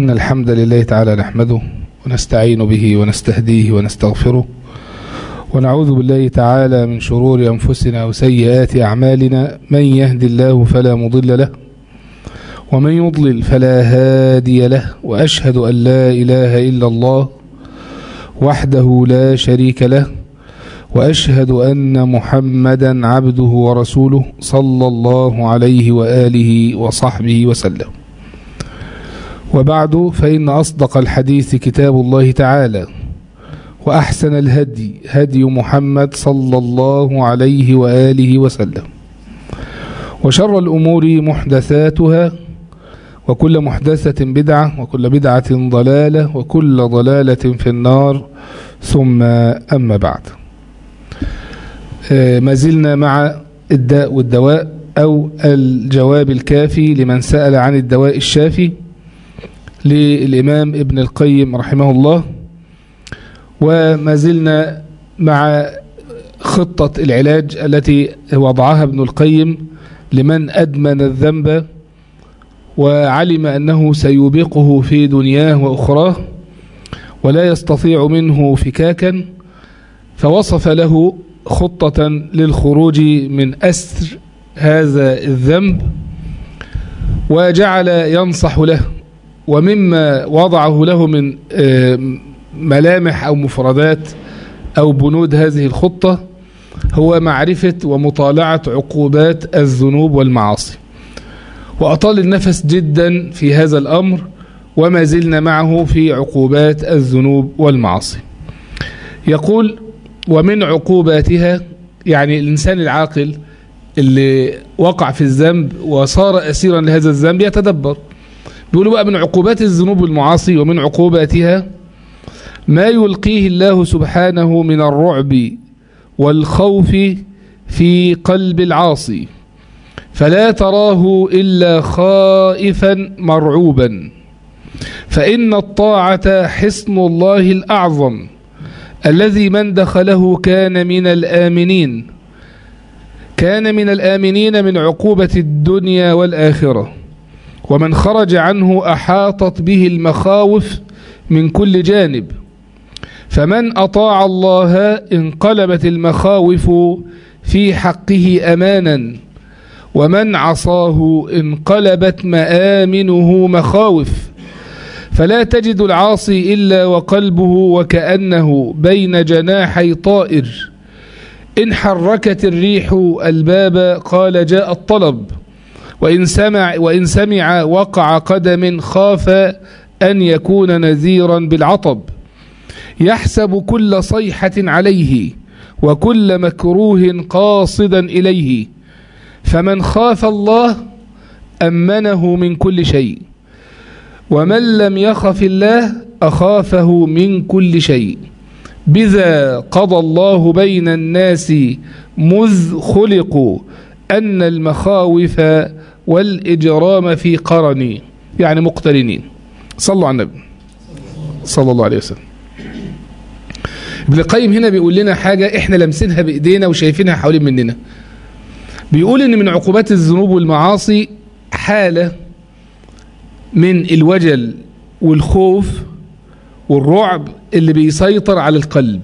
إن الحمد لله تعالى نحمده ونستعين به ونستهديه ونستغفره ونعوذ بالله تعالى من شرور أنفسنا وسيئات أعمالنا من يهد الله فلا مضل له ومن يضلل فلا هادي له وأشهد أن لا إله إلا الله وحده لا شريك له وأشهد أن محمدا عبده ورسوله صلى الله عليه وآله وصحبه وسلم وبعد فإن أصدق الحديث كتاب الله تعالى وأحسن الهدي هدي محمد صلى الله عليه وآله وسلم وشر الأمور محدثاتها وكل محدثة بدعة وكل بدعة ضلالة وكل ضلالة في النار ثم أما بعد ما زلنا مع الداء والدواء أو الجواب الكافي لمن سأل عن الدواء الشافي للإمام ابن القيم رحمه الله وما زلنا مع خطة العلاج التي وضعها ابن القيم لمن أدمن الذنب وعلم أنه سيوبقه في دنياه وأخراه ولا يستطيع منه فكاكا فوصف له خطة للخروج من أسر هذا الذنب وجعل ينصح له ومما وضعه له من ملامح أو مفردات أو بنود هذه الخطة هو معرفة ومطالعة عقوبات الذنوب والمعاصي وأطال النفس جدا في هذا الأمر وما زلنا معه في عقوبات الذنوب والمعاصي يقول ومن عقوباتها يعني الإنسان العاقل اللي وقع في الذنب وصار أسيرا لهذا الذنب يتدبر بيقولوا بقى من عقوبات الذنوب والمعاصي ومن عقوباتها ما يلقيه الله سبحانه من الرعب والخوف في قلب العاصي فلا تراه إلا خائفا مرعوبا فإن الطاعة حصن الله الأعظم الذي من دخله كان من الآمنين كان من الآمنين من عقوبة الدنيا والآخرة ومن خرج عنه أحاطت به المخاوف من كل جانب فمن أطاع الله انقلبت المخاوف في حقه أمانا ومن عصاه انقلبت مآمنه مخاوف فلا تجد العاصي إلا وقلبه وكأنه بين جناحي طائر إن حركت الريح الباب قال جاء الطلب وإن سمع, وإن سمع وقع قدم خاف أن يكون نذيرا بالعطب يحسب كل صيحة عليه وكل مكروه قاصدا إليه فمن خاف الله أمنه من كل شيء ومن لم يخف الله أخافه من كل شيء بذا قضى الله بين الناس مذ خلقوا أن المخاوف والإجرام في قرن يعني مقترنين صلوا على النبي صلى الله عليه وسلم ابن القيم هنا بيقول لنا حاجة احنا لمسينها بإيدينا وشايفينها حوالين مننا بيقول ان من عقوبات الذنوب والمعاصي حالة من الوجل والخوف والرعب اللي بيسيطر على القلب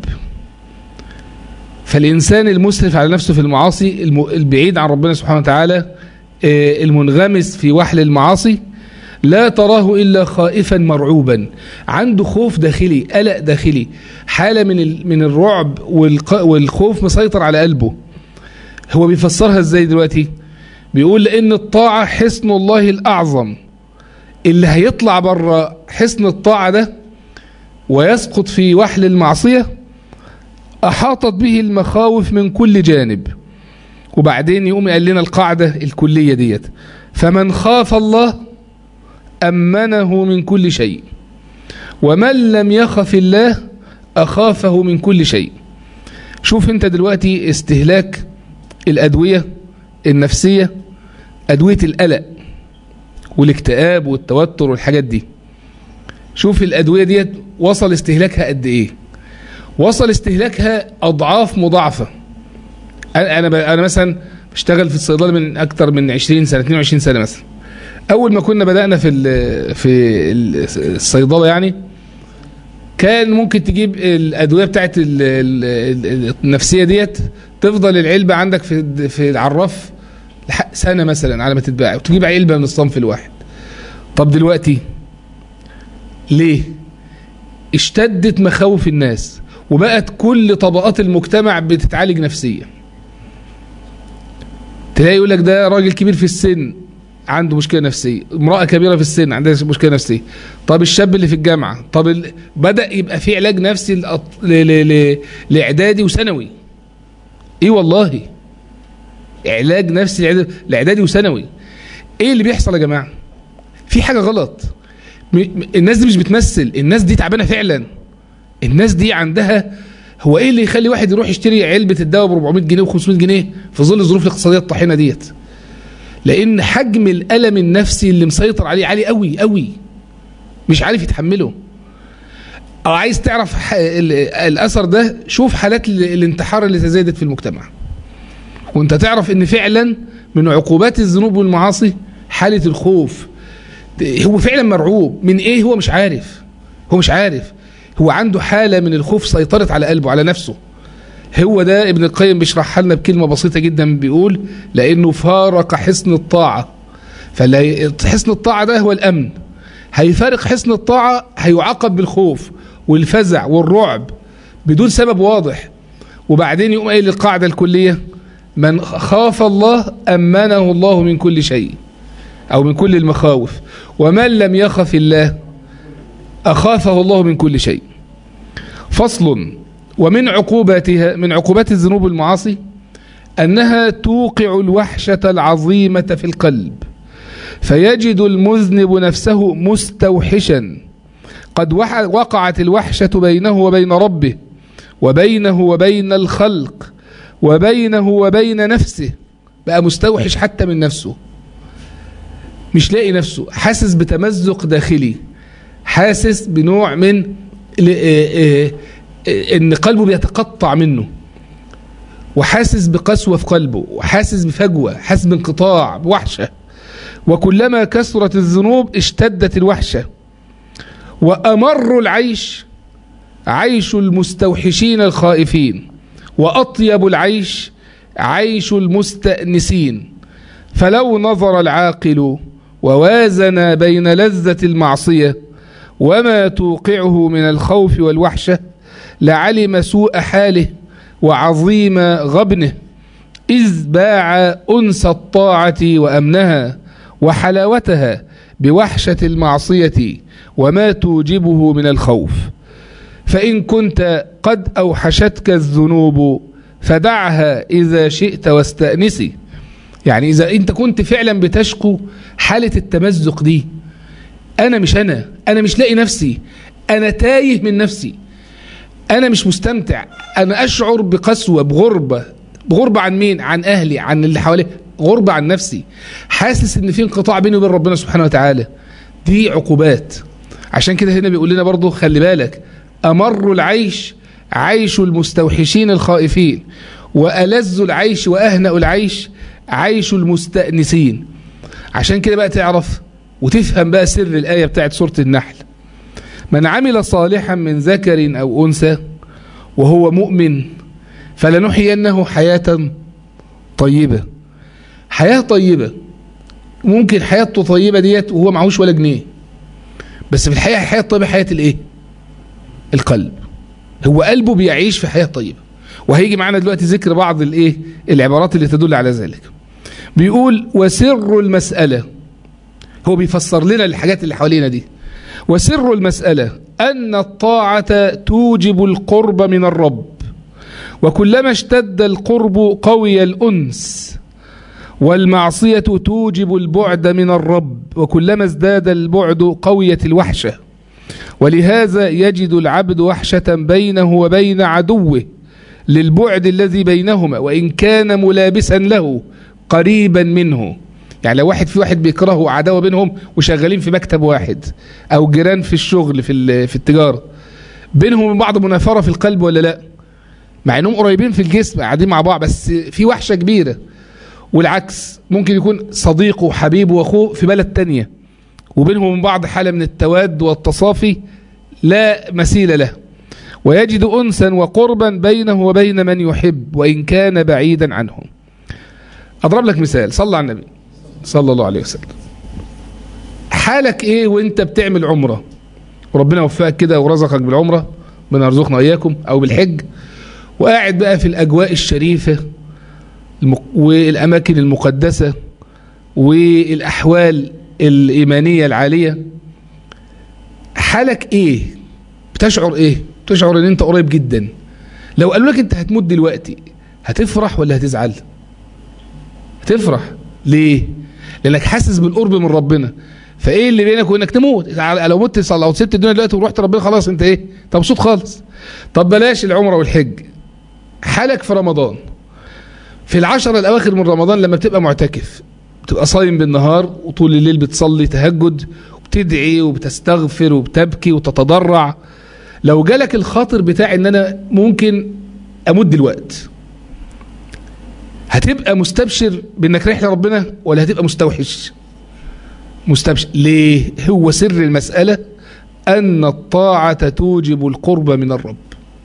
فالإنسان المسرف على نفسه في المعاصي البعيد عن ربنا سبحانه وتعالى المنغمس في وحل المعاصي لا تراه إلا خائفا مرعوبا عنده خوف داخلي قلق داخلي حالة من من الرعب والخوف مسيطر على قلبه هو بيفسرها ازاي دلوقتي بيقول لأن الطاعة حصن الله الأعظم اللي هيطلع بره حصن الطاعة ده ويسقط في وحل المعصية أحاطت به المخاوف من كل جانب وبعدين يقوم قال لنا القاعدة الكلية ديت فمن خاف الله أمنه من كل شيء ومن لم يخف الله أخافه من كل شيء شوف انت دلوقتي استهلاك الأدوية النفسية أدوية القلق والاكتئاب والتوتر والحاجات دي شوف الأدوية ديت وصل استهلاكها قد إيه وصل استهلاكها أضعاف مضاعفة أنا أنا مثلا بشتغل في الصيدلة من أكتر من 20 سنة 22 سنة مثلا اول ما كنا بدانا في ال في ال- الصيدله يعني كان ممكن تجيب الادويه بتاعت ال- ال- ال- النفسيه ديت تفضل العلبه عندك في في العراف لح- سنه مثلا على ما تتباع وتجيب علبه من الصنف الواحد طب دلوقتي ليه اشتدت مخاوف الناس وبقت كل طبقات المجتمع بتتعالج نفسيا تلاقي يقول لك ده راجل كبير في السن عنده مشكله نفسيه امراه كبيره في السن عندها مشكله نفسيه طب الشاب اللي في الجامعه طب ال... بدا يبقى في علاج نفسي لأط... ل... ل... ل... لاعدادي وثانوي ايه والله علاج نفسي لإعداد- لاعدادي وثانوي ايه اللي بيحصل يا جماعه في حاجه غلط م... م- الناس دي مش بتمثل الناس دي تعبانه فعلا الناس دي عندها هو ايه اللي يخلي واحد يروح يشتري علبه الدواء ب 400 جنيه و500 جنيه في ظل الظروف الاقتصاديه الطاحنه ديت لان حجم الالم النفسي اللي مسيطر عليه عالي قوي قوي مش عارف يتحمله او عايز تعرف ح- ال- الاثر ده شوف حالات ال- الانتحار اللي تزايدت في المجتمع وانت تعرف ان فعلا من عقوبات الذنوب والمعاصي حاله الخوف هو فعلا مرعوب من ايه هو مش عارف هو مش عارف هو عنده حالة من الخوف سيطرت على قلبه على نفسه هو ده ابن القيم بيشرحها لنا بكلمة بسيطة جدا بيقول لأنه فارق حصن الطاعة فحصن الطاعة ده هو الأمن هيفارق حصن الطاعة هيعاقب بالخوف والفزع والرعب بدون سبب واضح وبعدين يقوم قايل القاعدة الكلية من خاف الله أمنه الله من كل شيء أو من كل المخاوف ومن لم يخف الله أخافه الله من كل شيء فصل ومن عقوباتها من عقوبات الذنوب والمعاصي أنها توقع الوحشة العظيمة في القلب فيجد المذنب نفسه مستوحشا قد وح- وقعت الوحشة بينه وبين ربه وبينه وبين الخلق وبينه وبين نفسه بقى مستوحش حتى من نفسه مش لاقي نفسه حاسس بتمزق داخلي حاسس بنوع من ل- آه، آه، آه، ان قلبه بيتقطع منه وحاسس بقسوة في قلبه وحاسس بفجوة حاسس بانقطاع بوحشة وكلما كثرت الذنوب اشتدت الوحشة وأمر العيش عيش المستوحشين الخائفين وأطيب العيش عيش المستأنسين فلو نظر العاقل ووازن بين لذة المعصية وما توقعه من الخوف والوحشة لعلم سوء حاله وعظيم غبنه إذ باع أنس الطاعة وأمنها وحلاوتها بوحشة المعصية وما توجبه من الخوف فإن كنت قد أوحشتك الذنوب فدعها إذا شئت واستأنسي يعني إذا أنت كنت فعلا بتشكو حالة التمزق دي أنا مش أنا أنا مش لاقي نفسي أنا تايه من نفسي أنا مش مستمتع أنا أشعر بقسوة بغربة بغربة عن مين عن أهلي عن اللي حواليه غربة عن نفسي حاسس إن في انقطاع بيني وبين ربنا سبحانه وتعالى دي عقوبات عشان كده هنا بيقول لنا برضو خلي بالك أمر العيش عيش المستوحشين الخائفين وألذ العيش وأهنأ العيش عيش المستأنسين عشان كده بقى تعرف وتفهم بقى سر الآية بتاعت سورة النحل من عمل صالحا من ذكر أو أنثى وهو مؤمن فلنحيينه حياة طيبة حياة طيبة ممكن حياته طيبة ديت وهو معهوش ولا جنيه بس في الحقيقة الحياة الطيبة حياة الايه القلب هو قلبه بيعيش في حياة طيبة وهيجي معانا دلوقتي ذكر بعض الايه العبارات اللي تدل على ذلك بيقول وسر المسألة هو بيفسر لنا الحاجات اللي حوالينا دي وسر المسألة أن الطاعة توجب القرب من الرب وكلما اشتد القرب قوي الأنس والمعصية توجب البعد من الرب وكلما ازداد البعد قويت الوحشة ولهذا يجد العبد وحشة بينه وبين عدوه للبعد الذي بينهما وإن كان ملابسا له قريبا منه يعني لو واحد في واحد بيكرهه عداوة بينهم وشغالين في مكتب واحد أو جيران في الشغل في, في التجارة بينهم وبين بعض منافرة في القلب ولا لا مع انهم قريبين في الجسم قاعدين مع بعض بس في وحشة كبيرة والعكس ممكن يكون صديقه وحبيبه واخوه في بلد تانية وبينهم وبين بعض حالة من التواد والتصافي لا مثيل له ويجد أنسا وقربا بينه وبين من يحب وإن كان بعيدا عنه أضرب لك مثال صلى على النبي صلى الله عليه وسلم حالك إيه وإنت بتعمل عمرة وربنا وفقك كده ورزقك بالعمرة ربنا يرزقنا إياكم أو بالحج وقاعد بقى في الأجواء الشريفة والأماكن المقدسة والأحوال الإيمانية العالية حالك إيه بتشعر إيه بتشعر إن أنت قريب جدا لو قالوا لك أنت هتموت دلوقتي هتفرح ولا هتزعل هتفرح ليه لأنك حاسس بالقرب من ربنا فايه اللي بينك وانك تموت لو مت لو سبت الدنيا دلوقتي ورحت ربنا خلاص انت ايه طب مبسوط خالص طب بلاش العمره والحج حالك في رمضان في العشرة الأواخر من رمضان لما بتبقى معتكف بتبقى صايم بالنهار وطول الليل بتصلي تهجد وبتدعي وبتستغفر وبتبكي وتتضرع لو جالك الخاطر بتاع ان انا ممكن امد الوقت هتبقى مستبشر بانك رايح لربنا ولا هتبقى مستوحش مستبشر ليه هو سر المسألة أن الطاعة توجب القرب من الرب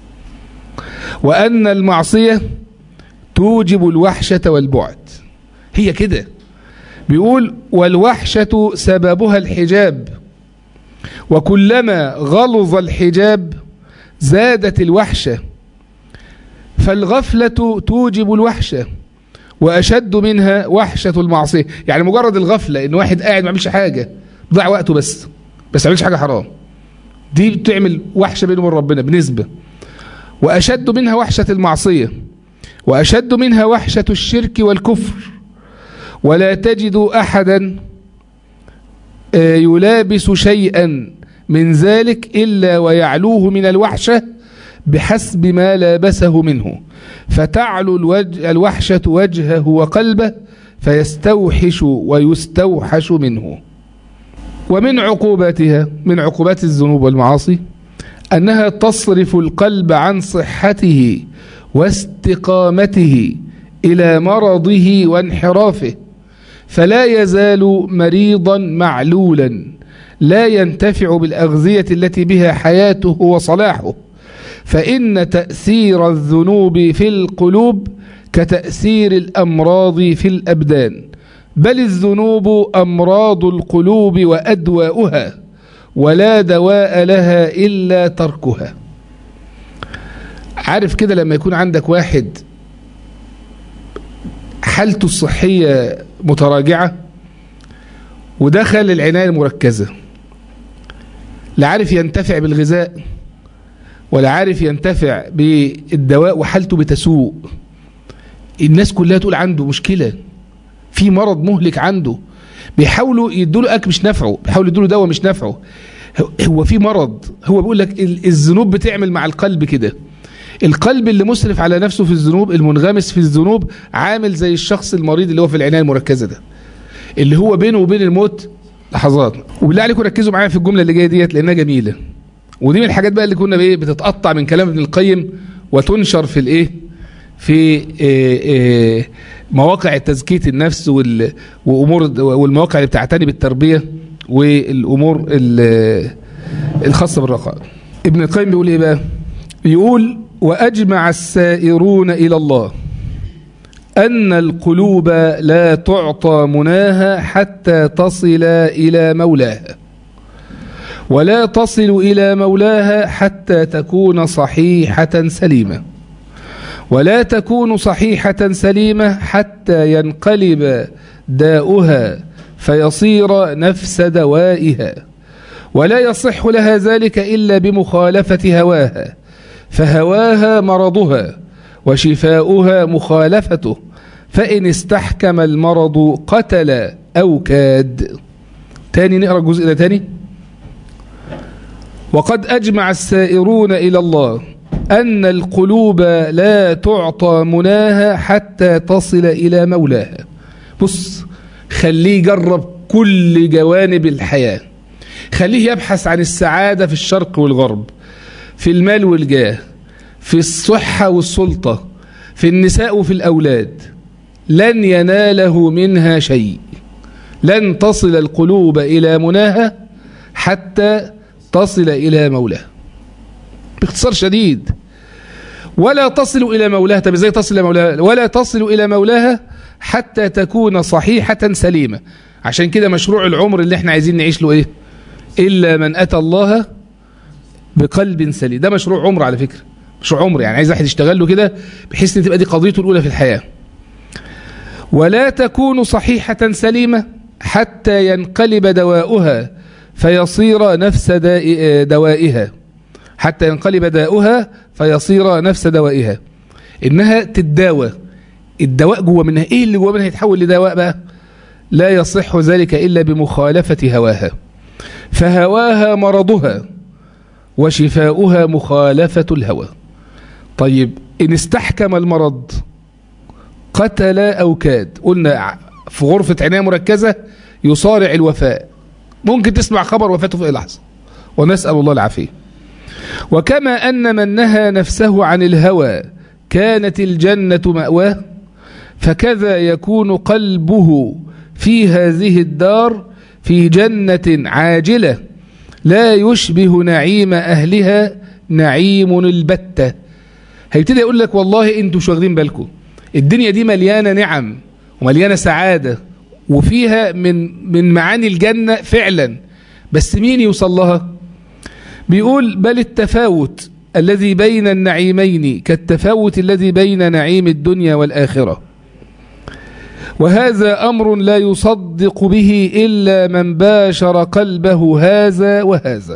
وأن المعصية توجب الوحشة والبعد هي كده بيقول والوحشة سببها الحجاب وكلما غلظ الحجاب زادت الوحشة فالغفلة توجب الوحشة وأشد منها وحشة المعصية يعني مجرد الغفلة إن واحد قاعد ما يعملش حاجة ضيع وقته بس بس ما يعملش حاجة حرام دي بتعمل وحشة بينه وبين ربنا بنسبة وأشد منها وحشة المعصية وأشد منها وحشة الشرك والكفر ولا تجد أحدا يلابس شيئا من ذلك إلا ويعلوه من الوحشة بحسب ما لابسه منه فتعلو الوجه الوحشة وجهه وقلبه فيستوحش ويستوحش منه ومن عقوباتها من عقوبات الذنوب والمعاصي أنها تصرف القلب عن صحته واستقامته إلى مرضه وانحرافه فلا يزال مريضا معلولا لا ينتفع بالأغذية التي بها حياته وصلاحه فإن تأثير الذنوب في القلوب كتأثير الأمراض في الأبدان بل الذنوب أمراض القلوب وأدواؤها ولا دواء لها إلا تركها عارف كده لما يكون عندك واحد حالته الصحية متراجعة ودخل العناية المركزة لا عارف ينتفع بالغذاء ولا عارف ينتفع بالدواء وحالته بتسوء الناس كلها تقول عنده مشكلة في مرض مهلك عنده بيحاولوا يدوا له اكل مش نافعه بيحاولوا يدوا له دواء مش نافعه هو في مرض هو بيقول لك الذنوب بتعمل مع القلب كده القلب اللي مسرف على نفسه في الذنوب المنغمس في الذنوب عامل زي الشخص المريض اللي هو في العنايه المركزه ده اللي هو بينه وبين الموت لحظات وبالله عليكم ركزوا معايا في الجمله اللي جايه ديت لانها جميله ودي من الحاجات بقى اللي كنا بايه بتتقطع من كلام ابن القيم وتنشر في الايه في إيه إيه مواقع تزكيه النفس وامور والمواقع اللي بتعتني بالتربيه والامور الخاصه بالرقائق ابن القيم بيقول ايه بقى بيقول واجمع السائرون الى الله ان القلوب لا تعطى مناها حتى تصل الى مولاها ولا تصل الى مولاها حتى تكون صحيحه سليمه ولا تكون صحيحة سليمة حتى ينقلب داؤها فيصير نفس دوائها ولا يصح لها ذلك إلا بمخالفة هواها فهواها مرضها وشفاؤها مخالفته فإن استحكم المرض قتل أو كاد تاني نقرأ الجزء ده تاني وقد أجمع السائرون إلى الله أن القلوب لا تعطى مناها حتى تصل إلى مولاها بص خليه يجرب كل جوانب الحياة خليه يبحث عن السعادة في الشرق والغرب في المال والجاه في الصحة والسلطة في النساء وفي الأولاد لن يناله منها شيء لن تصل القلوب إلى مناها حتى تصل إلى مولاه باختصار شديد ولا تصل إلى مولاها طب ازاي تصل إلى مولاها ولا تصل إلى مولاها حتى تكون صحيحة سليمة عشان كده مشروع العمر اللي احنا عايزين نعيش له ايه إلا من أتى الله بقلب سليم ده مشروع عمر على فكرة مشروع عمر يعني عايز واحد يشتغل له كده بحيث ان تبقى دي قضيته الأولى في الحياة ولا تكون صحيحة سليمة حتى ينقلب دواؤها فيصير نفس دوائها حتى ينقلب داؤها فيصير نفس دوائها إنها تتداوى الدواء جوه منها إيه اللي جوه منها يتحول لدواء بقى لا يصح ذلك إلا بمخالفة هواها فهواها مرضها وشفاؤها مخالفة الهوى طيب إن استحكم المرض قتل أو كاد قلنا في غرفة عناية مركزة يصارع الوفاء ممكن تسمع خبر وفاته في لحظة ونسأل الله العافية وكما أن من نهى نفسه عن الهوى كانت الجنة مأواه فكذا يكون قلبه في هذه الدار في جنة عاجلة لا يشبه نعيم أهلها نعيم البتة هيبتدي يقول لك والله انتوا مش واخدين بالكم الدنيا دي مليانة نعم ومليانة سعادة وفيها من من معاني الجنة فعلا بس مين يوصل لها بيقول بل التفاوت الذي بين النعيمين كالتفاوت الذي بين نعيم الدنيا والآخرة وهذا أمر لا يصدق به إلا من باشر قلبه هذا وهذا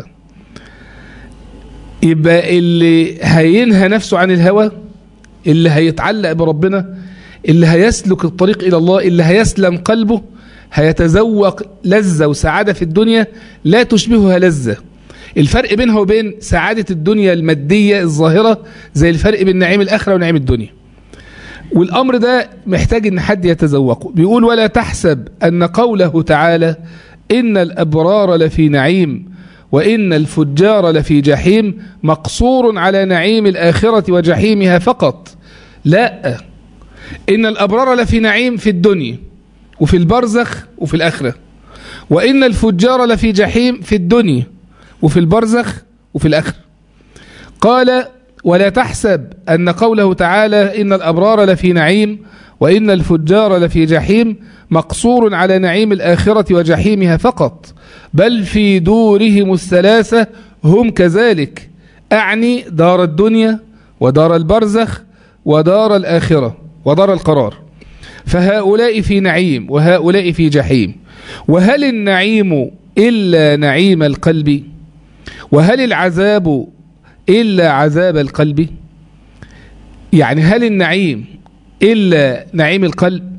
يبقى اللي هينهى نفسه عن الهوى اللي هيتعلق بربنا اللي هيسلك الطريق إلى الله اللي هيسلم قلبه هيتذوق لذة وسعادة في الدنيا لا تشبهها لذة الفرق بينها وبين سعادة الدنيا المادية الظاهرة زي الفرق بين نعيم الآخرة ونعيم الدنيا والأمر ده محتاج أن حد يتذوقه بيقول ولا تحسب أن قوله تعالى إن الأبرار لفي نعيم وإن الفجار لفي جحيم مقصور على نعيم الآخرة وجحيمها فقط لا إن الأبرار لفي نعيم في الدنيا وفي البرزخ وفي الآخرة وإن الفجار لفي جحيم في الدنيا وفي البرزخ وفي الآخرة قال ولا تحسب أن قوله تعالى إن الأبرار لفي نعيم وإن الفجار لفي جحيم مقصور على نعيم الآخرة وجحيمها فقط بل في دورهم الثلاثة هم كذلك أعني دار الدنيا ودار البرزخ ودار الآخرة ودار القرار فهؤلاء في نعيم وهؤلاء في جحيم وهل النعيم إلا نعيم القلب وهل العذاب إلا عذاب القلب يعني هل النعيم إلا نعيم القلب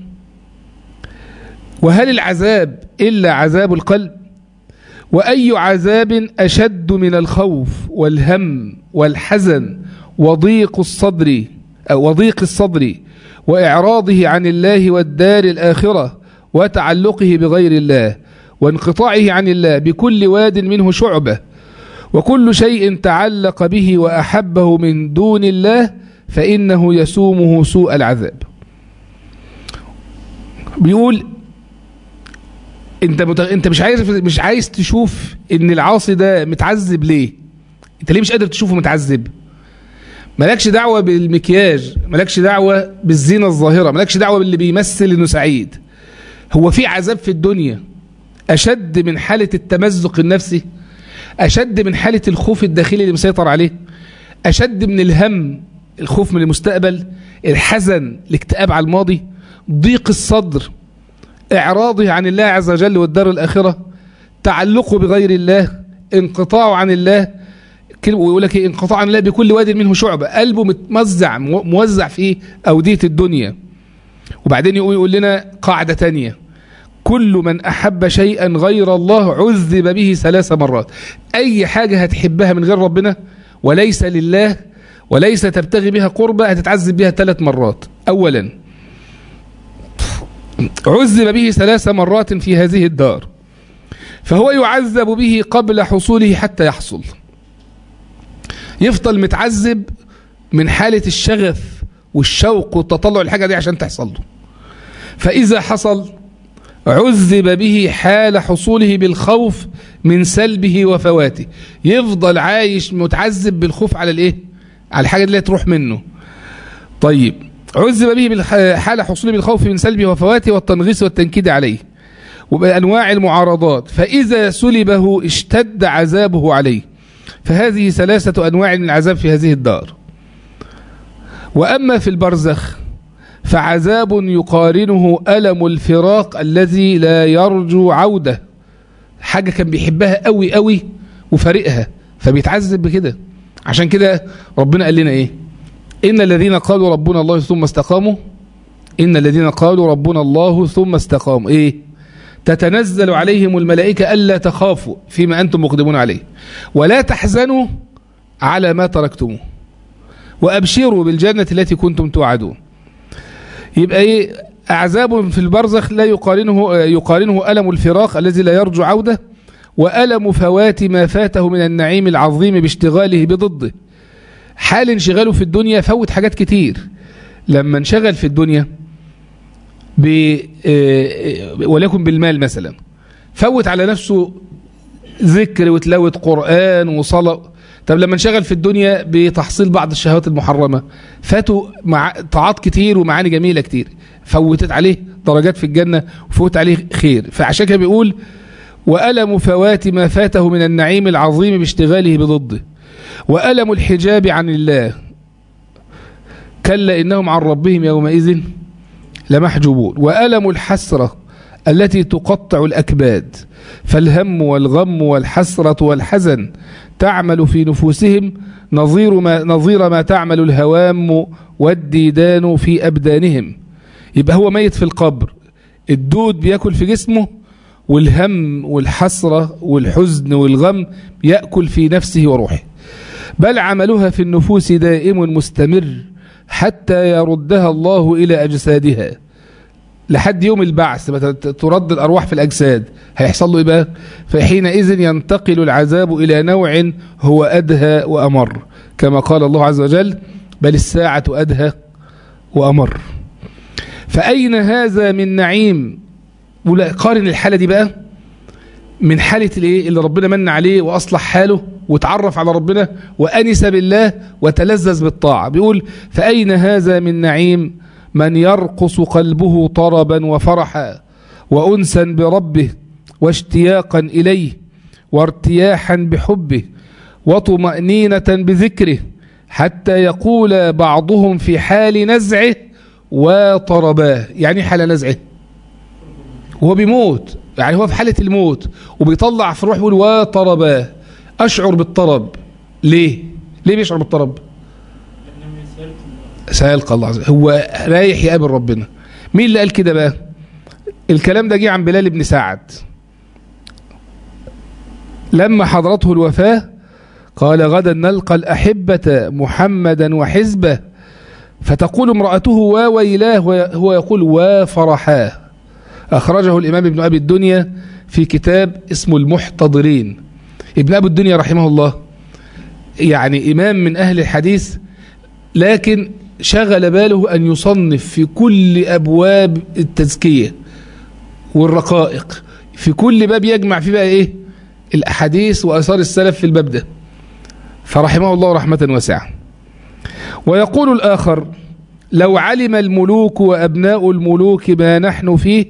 وهل العذاب إلا عذاب القلب وأي عذاب أشد من الخوف والهم والحزن وضيق الصدر أو وضيق الصدر وإعراضه عن الله والدار الآخرة وتعلقه بغير الله وانقطاعه عن الله بكل واد منه شعبة وكل شيء تعلق به وأحبه من دون الله فإنه يسومه سوء العذاب بيقول انت مت... انت مش عايز مش عايز تشوف ان العاصي ده متعذب ليه انت ليه مش قادر تشوفه متعذب مالكش دعوة بالمكياج مالكش دعوة بالزينة الظاهرة مالكش دعوة باللي بيمثل انه سعيد هو في عذاب في الدنيا اشد من حالة التمزق النفسي اشد من حالة الخوف الداخلي اللي مسيطر عليه اشد من الهم الخوف من المستقبل الحزن الاكتئاب على الماضي ضيق الصدر إعراضه عن الله عز وجل والدار الآخرة تعلقه بغير الله انقطاعه عن الله ويقول لك إيه انقطاع عن الله بكل واد منه شعبة قلبه متمزع موزع في أودية الدنيا وبعدين يقول, يقول لنا قاعدة تانية كل من أحب شيئا غير الله عذب به ثلاث مرات أي حاجة هتحبها من غير ربنا وليس لله وليس تبتغي بها قربة هتتعذب بها ثلاث مرات أولا عذب به ثلاث مرات في هذه الدار فهو يعذب به قبل حصوله حتى يحصل يفضل متعذب من حالة الشغف والشوق والتطلع الحاجة دي عشان تحصل له فإذا حصل عذب به حال حصوله بالخوف من سلبه وفواته يفضل عايش متعذب بالخوف على الايه على الحاجة اللي تروح منه طيب عذب به حال حصوله بالخوف من سلبه وفواته والتنغيص والتنكيد عليه وبأنواع المعارضات فإذا سلبه اشتد عذابه عليه فهذه ثلاثة أنواع من العذاب في هذه الدار وأما في البرزخ فعذاب يقارنه ألم الفراق الذي لا يرجو عودة حاجة كان بيحبها قوي قوي وفارقها فبيتعذب بكده عشان كده ربنا قال لنا ايه إن الذين قالوا ربنا الله ثم استقاموا إن الذين قالوا ربنا الله ثم استقاموا إيه تتنزل عليهم الملائكة ألا تخافوا فيما أنتم مقدمون عليه ولا تحزنوا على ما تركتموه وأبشروا بالجنة التي كنتم توعدون يبقى إيه أعذاب في البرزخ لا يقارنه يقارنه ألم الفراق الذي لا يرجو عودة وألم فوات ما فاته من النعيم العظيم باشتغاله بضده حال انشغاله في الدنيا فوت حاجات كتير لما انشغل في الدنيا ب وليكن بالمال مثلا فوت على نفسه ذكر وتلاوة قرآن وصلاة طب لما انشغل في الدنيا بتحصيل بعض الشهوات المحرمة فاتوا مع طاعات كتير ومعاني جميلة كتير فوتت عليه درجات في الجنة وفوت عليه خير فعشان كده بيقول وألم فوات ما فاته من النعيم العظيم باشتغاله بضده وألم الحجاب عن الله كلا إنهم عن ربهم يومئذ لمحجوبون وألم الحسرة التي تقطع الأكباد فالهم والغم والحسرة والحزن تعمل في نفوسهم نظير ما, نظير ما تعمل الهوام والديدان في أبدانهم يبقى هو ميت في القبر الدود بيأكل في جسمه والهم والحسرة والحزن والغم يأكل في نفسه وروحه بل عملها في النفوس دائم مستمر حتى يردها الله إلى أجسادها لحد يوم البعث ترد الأرواح في الأجساد هيحصل له إيه بقى فحينئذ ينتقل العذاب إلى نوع هو أدهى وأمر كما قال الله عز وجل بل الساعة أدهى وأمر فأين هذا من نعيم قارن الحالة دي بقى من حالة الايه اللي ربنا من عليه وأصلح حاله وتعرف على ربنا وأنس بالله وتلذذ بالطاعة بيقول فأين هذا من نعيم من يرقص قلبه طربا وفرحا وأنسا بربه واشتياقا إليه وارتياحا بحبه وطمأنينة بذكره حتى يقول بعضهم في حال نزعه وطرباه يعني حال نزعه وهو بيموت يعني هو في حالة الموت وبيطلع في روح يقول وطرباه أشعر بالطرب ليه ليه بيشعر بالطرب سيلقى الله عز وجل هو رايح يقابل ربنا مين اللي قال كده بقى الكلام ده جه عن بلال بن سعد لما حضرته الوفاة قال غدا نلقى الأحبة محمدا وحزبه فتقول امرأته وويلاه هو يقول وفرحاه أخرجه الإمام ابن أبي الدنيا في كتاب اسمه المحتضرين ابن أبي الدنيا رحمه الله يعني إمام من أهل الحديث لكن شغل باله أن يصنف في كل أبواب التزكية والرقائق في كل باب يجمع فيه بقى إيه الأحاديث وأثار السلف في الباب ده فرحمه الله رحمة واسعة ويقول الآخر لو علم الملوك وأبناء الملوك ما نحن فيه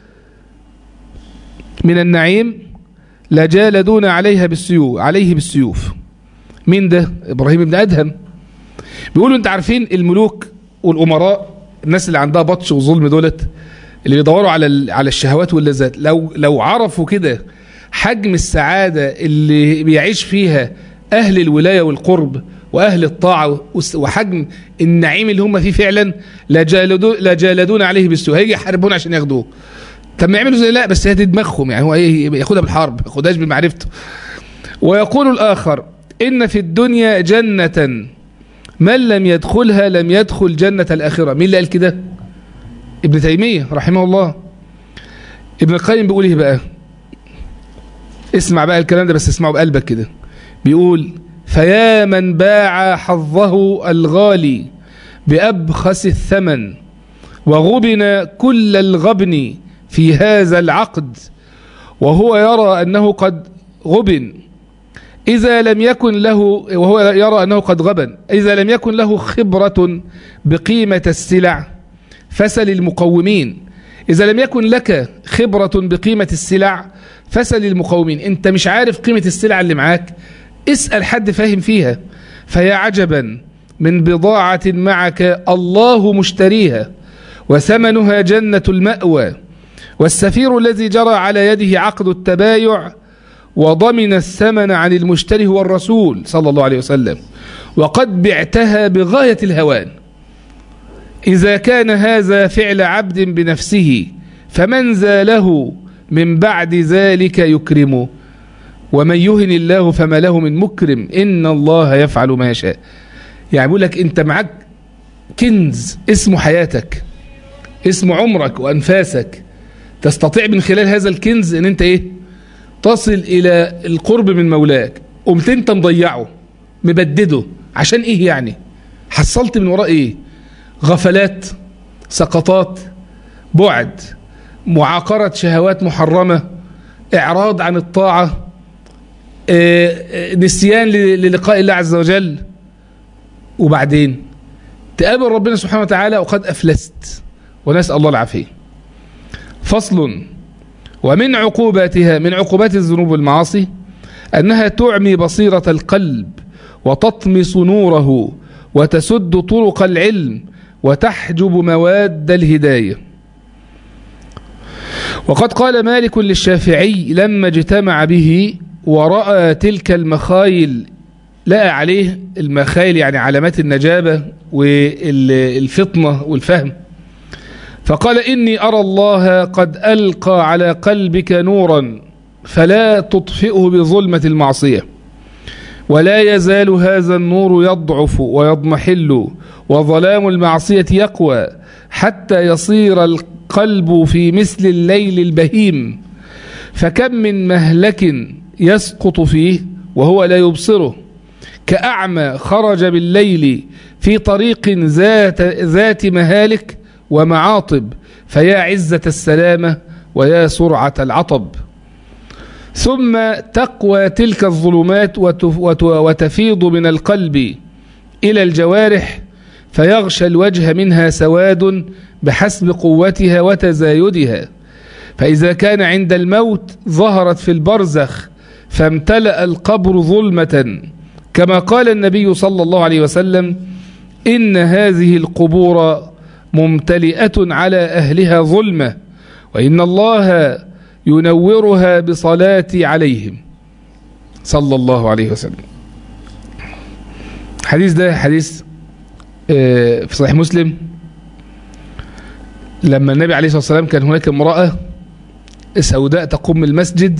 من النعيم لجالدون عليها بالسيوف عليه بالسيوف مين ده إبراهيم بن أدهم بيقولوا انت عارفين الملوك والأمراء الناس اللي عندها بطش وظلم دولت اللي بيدوروا على على الشهوات واللذات لو لو عرفوا كده حجم السعادة اللي بيعيش فيها أهل الولاية والقرب وأهل الطاعة وحجم النعيم اللي هم فيه فعلا لجالدون, لجالدون عليه بالسوء هيجي يحاربون عشان ياخدوه طب ما يعملوا زي لا بس هي دي دماغهم يعني هو ياخدها بالحرب ما ياخدهاش بمعرفته ويقول الآخر إن في الدنيا جنة من لم يدخلها لم يدخل جنة الآخرة مين اللي قال كده ابن تيمية رحمه الله ابن القيم بيقول ايه بقى اسمع بقى الكلام ده بس اسمعه بقلبك كده بيقول فيا من باع حظه الغالي بأبخس الثمن وغبن كل الغبن في هذا العقد وهو يرى أنه قد غبن إذا لم يكن له وهو يرى أنه قد غبن إذا لم يكن له خبرة بقيمة السلع فسل المقومين إذا لم يكن لك خبرة بقيمة السلع فسل المقومين أنت مش عارف قيمة السلع اللي معاك اسأل حد فاهم فيها فيا عجبا من بضاعة معك الله مشتريها وثمنها جنة المأوى والسفير الذي جرى على يده عقد التبايع وضمن الثمن عن المشتري هو الرسول صلى الله عليه وسلم وقد بعتها بغاية الهوان إذا كان هذا فعل عبد بنفسه فمن زاله من بعد ذلك يكرمه ومن يهن الله فما له من مكرم إن الله يفعل ما يشاء يعني بيقول لك أنت معك كنز اسمه حياتك اسمه عمرك وأنفاسك تستطيع من خلال هذا الكنز ان انت ايه تصل الى القرب من مولاك قمت انت مضيعه مبدده عشان ايه يعني حصلت من وراء ايه غفلات سقطات بعد معاقرة شهوات محرمة اعراض عن الطاعة نسيان للقاء الله عز وجل وبعدين تقابل ربنا سبحانه وتعالى وقد أفلست ونسأل الله العافية فصل ومن عقوباتها من عقوبات الذنوب والمعاصي أنها تعمي بصيرة القلب وتطمس نوره وتسد طرق العلم وتحجب مواد الهداية وقد قال مالك للشافعي لما اجتمع به ورأى تلك المخايل لقى عليه المخايل يعني علامات النجابة والفطنة والفهم فقال إني أرى الله قد ألقى على قلبك نورا فلا تطفئه بظلمة المعصية ولا يزال هذا النور يضعف ويضمحل وظلام المعصية يقوى حتى يصير القلب في مثل الليل البهيم فكم من مهلك يسقط فيه وهو لا يبصره كأعمى خرج بالليل في طريق ذات, ذات مهالك ومعاطب فيا عزة السلامة ويا سرعة العطب ثم تقوى تلك الظلمات وتفيض من القلب إلى الجوارح فيغشى الوجه منها سواد بحسب قوتها وتزايدها فإذا كان عند الموت ظهرت في البرزخ فامتلأ القبر ظلمة كما قال النبي صلى الله عليه وسلم إن هذه القبور ممتلئة على أهلها ظلمة وإن الله ينورها بصلاة عليهم صلى الله عليه وسلم حديث ده حديث في صحيح مسلم لما النبي عليه الصلاة والسلام كان هناك امرأة سوداء تقوم المسجد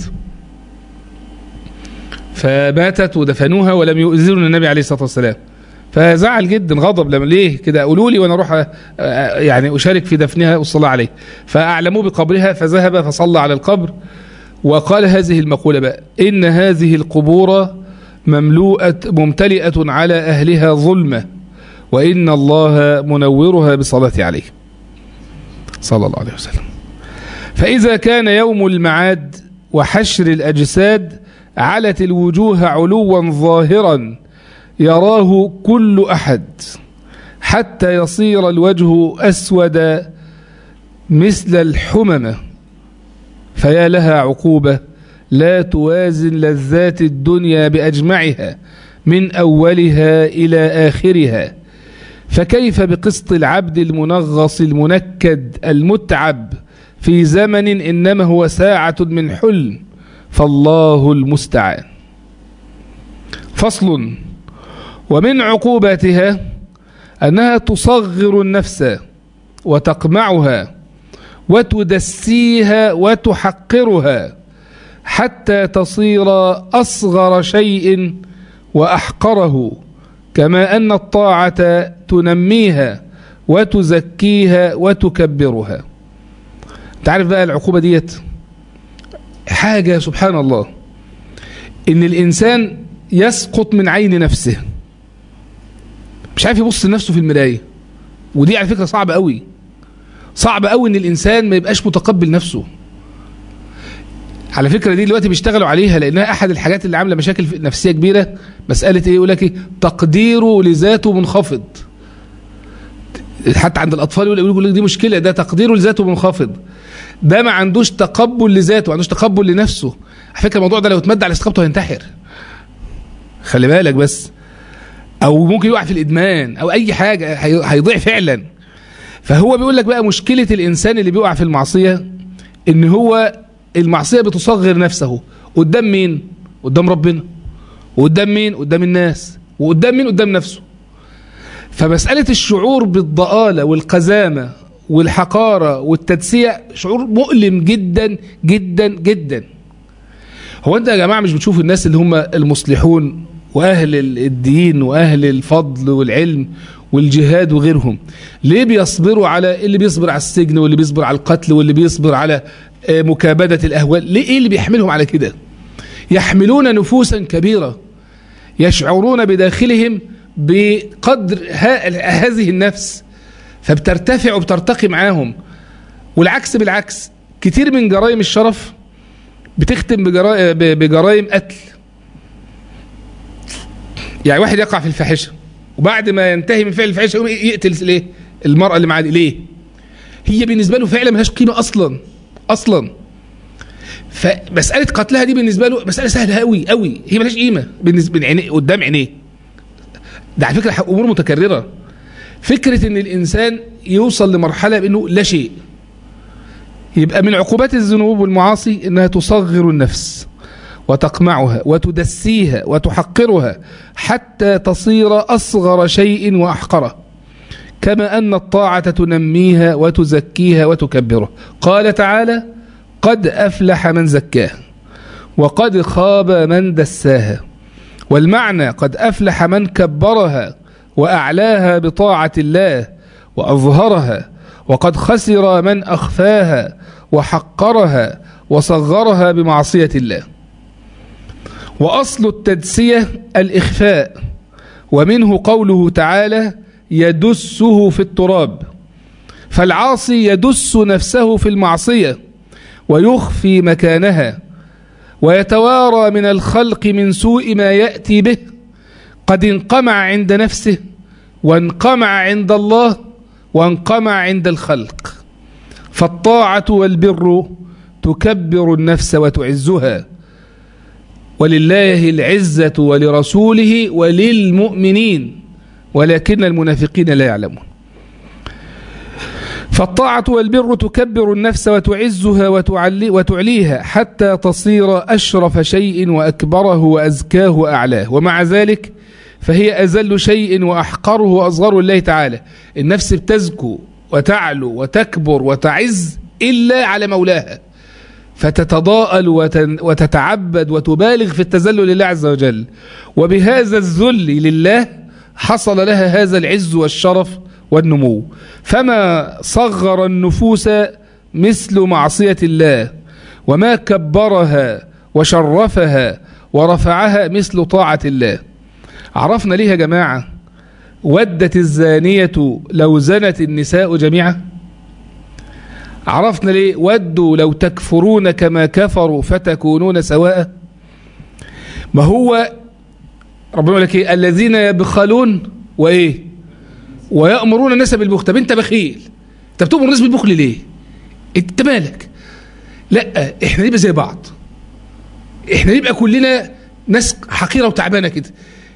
فماتت ودفنوها ولم يؤذنوا النبي عليه الصلاة والسلام فزعل جدا غضب لما ليه كده قولوا لي وانا اروح يعني اشارك في دفنها والصلاه عليه فاعلموه بقبرها فذهب فصلى على القبر وقال هذه المقوله بقى ان هذه القبور مملوءه ممتلئه على اهلها ظلمه وان الله منورها بالصلاه عليه صلى الله عليه وسلم فاذا كان يوم المعاد وحشر الاجساد علت الوجوه علوا ظاهرا يراه كل أحد حتى يصير الوجه أسود مثل الحممة فيا لها عقوبة لا توازن لذات الدنيا بأجمعها من أولها إلى آخرها فكيف بقسط العبد المنغص المنكد المتعب في زمن إنما هو ساعة من حلم فالله المستعان فصل ومن عقوباتها أنها تصغر النفس وتقمعها وتدسيها وتحقرها حتى تصير أصغر شيء وأحقره كما أن الطاعة تنميها وتزكيها وتكبرها تعرف بقى العقوبة ديت حاجة سبحان الله إن الإنسان يسقط من عين نفسه مش عارف يبص لنفسه في المرايه ودي على فكره صعبه قوي صعب قوي ان الانسان ما يبقاش متقبل نفسه على فكره دي دلوقتي بيشتغلوا عليها لانها احد الحاجات اللي عامله مشاكل نفسيه كبيره مساله ايه يقول لك ايه تقديره لذاته منخفض حتى عند الاطفال يقول يقول لك دي مشكله ده تقديره لذاته منخفض ده ما عندوش تقبل لذاته ما عندوش تقبل لنفسه على فكره الموضوع ده لو اتمد على استقامته هينتحر خلي بالك بس او ممكن يقع في الادمان او اي حاجه هي- هيضيع فعلا فهو بيقول لك بقى مشكله الانسان اللي بيقع في المعصيه ان هو المعصيه بتصغر نفسه قدام مين قدام ربنا وقدام مين قدام الناس وقدام مين قدام نفسه فمساله الشعور بالضآلة والقزامه والحقاره والتدسية شعور مؤلم جدا جدا جدا هو انت يا جماعه مش بتشوفوا الناس اللي هم المصلحون واهل ال- الدين واهل الفضل والعلم والجهاد وغيرهم ليه بيصبروا على اللي بيصبر على السجن واللي بيصبر على القتل واللي بيصبر على آه، مكابده الاهوال ليه ايه اللي بيحملهم على كده يحملون نفوسا كبيره يشعرون بداخلهم بقدر ها- هذه النفس فبترتفع وبترتقي معاهم والعكس بالعكس كتير من جرائم الشرف بتختم بجرا- ب- بجرائم قتل يعني واحد يقع في الفاحشه وبعد ما ينتهي من فعل الفاحشه يقوم يقتل ليه المراه اللي معاه دي ليه هي بالنسبه له فعلا ملهاش قيمه اصلا اصلا فمساله قتلها دي بالنسبه له مساله سهله قوي قوي هي ملهاش قيمه بالنسبه لعينيه قدام عينيه ده على فكره امور متكرره فكره ان الانسان يوصل لمرحله بانه لا شيء يبقى من عقوبات الذنوب والمعاصي انها تصغر النفس وتقمعها وتدسيها وتحقرها حتى تصير اصغر شيء واحقره كما ان الطاعه تنميها وتزكيها وتكبرها قال تعالى قد افلح من زكاها وقد خاب من دساها والمعنى قد افلح من كبرها واعلاها بطاعه الله واظهرها وقد خسر من اخفاها وحقرها وصغرها بمعصيه الله واصل التدسيه الاخفاء ومنه قوله تعالى يدسه في التراب فالعاصي يدس نفسه في المعصيه ويخفي مكانها ويتوارى من الخلق من سوء ما ياتي به قد انقمع عند نفسه وانقمع عند الله وانقمع عند الخلق فالطاعه والبر تكبر النفس وتعزها ولله العزه ولرسوله وللمؤمنين ولكن المنافقين لا يعلمون فالطاعة والبر تكبر النفس وتعزها وتعلي وتعليها حتى تصير أشرف شيء وأكبره وأزكاه وأعلاه ومع ذلك فهي أزل شيء وأحقره وأصغره الله تعالى النفس بتزكو وتعلو وتكبر وتعز إلا على مولاها فتتضاءل وتن- وتتعبد وتبالغ في التذلل لله عز وجل وبهذا الذل لله حصل لها هذا العز والشرف والنمو فما صغر النفوس مثل معصية الله وما كبرها وشرفها ورفعها مثل طاعة الله عرفنا ليه يا جماعة ودت الزانية لو زنت النساء جميعا عرفنا ليه ودوا لو تكفرون كما كفروا فتكونون سواء ما هو ربنا يقول لك ايه الذين يبخلون وايه ويأمرون الناس بالبخل طب انت بخيل انت بتأمر الناس بالبخل ليه انت مالك لا احنا نبقى زي بعض احنا نبقى كلنا ناس حقيرة وتعبانة كده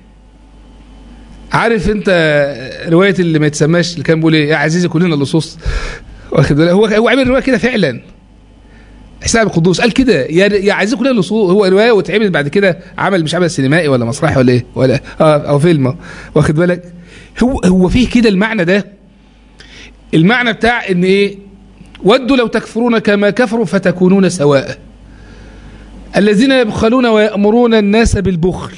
عارف انت رواية اللي ما يتسماش اللي كان بيقول ايه يا عزيزي كلنا اللصوص واخد بالك هو هو عامل رواية كده فعلا حساب القدوس قال كده يا يا عزيزي كلنا اللصوص هو رواية واتعمل بعد كده عمل مش عمل سينمائي ولا مسرحي ولا ايه ولا اه او فيلم واخد بالك هو هو فيه كده المعنى ده المعنى بتاع ان ايه ودوا لو تكفرون كما كفروا فتكونون سواء الذين يبخلون ويأمرون الناس بالبخل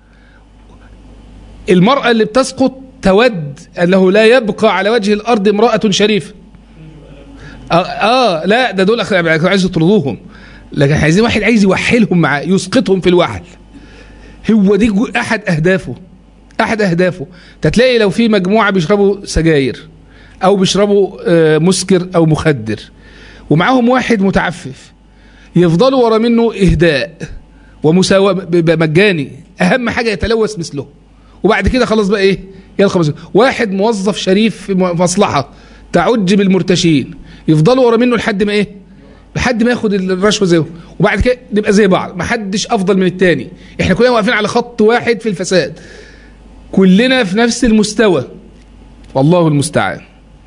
المرأة اللي بتسقط تود أنه لا يبقى على وجه الأرض امرأة شريفة آه, آه لا ده دول عايز يطردوهم لكن عايزين واحد عايز يوحلهم معاه يسقطهم في الوحل هو دي أحد أهدافه أحد أهدافه تتلاقي لو في مجموعة بيشربوا سجاير أو بيشربوا آه، مسكر أو مخدر ومعاهم واحد متعفف يفضلوا ورا منه إهداء ومساواة ب- ب- مجاني أهم حاجة يتلوث مثله وبعد كده خلاص بقى إيه يلقى مسؤول. واحد موظف شريف في م- مصلحة تعج بالمرتشين يفضلوا ورا منه لحد ما إيه لحد ما ياخد الرشوه زيه وبعد كده نبقى زي بعض ما حدش افضل من التاني احنا كلنا واقفين على خط واحد في الفساد كلنا في نفس المستوى والله المستعان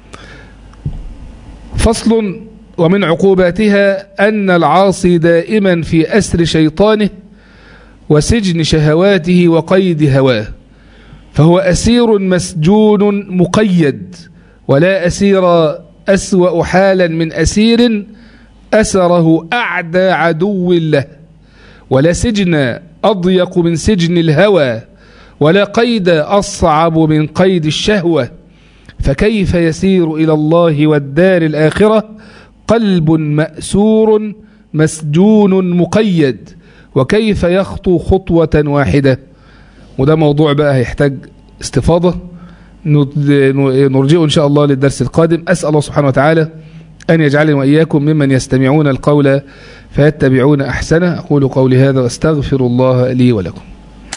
فصل ومن عقوباتها أن العاصي دائما في أسر شيطانه وسجن شهواته وقيد هواه فهو أسير مسجون مقيد ولا أسير أسوأ حالا من أسير أسره أعدى عدو له ولا سجن أضيق من سجن الهوى ولا قيد أصعب من قيد الشهوة فكيف يسير إلى الله والدار الآخرة قلب مأسور مسجون مقيد وكيف يخطو خطوة واحدة وده موضوع بقى هيحتاج استفاضة نرجئه إن شاء الله للدرس القادم أسأل الله سبحانه وتعالى أن يجعلني وإياكم ممن يستمعون القول فيتبعون أحسنه أقول قولي هذا واستغفر الله لي ولكم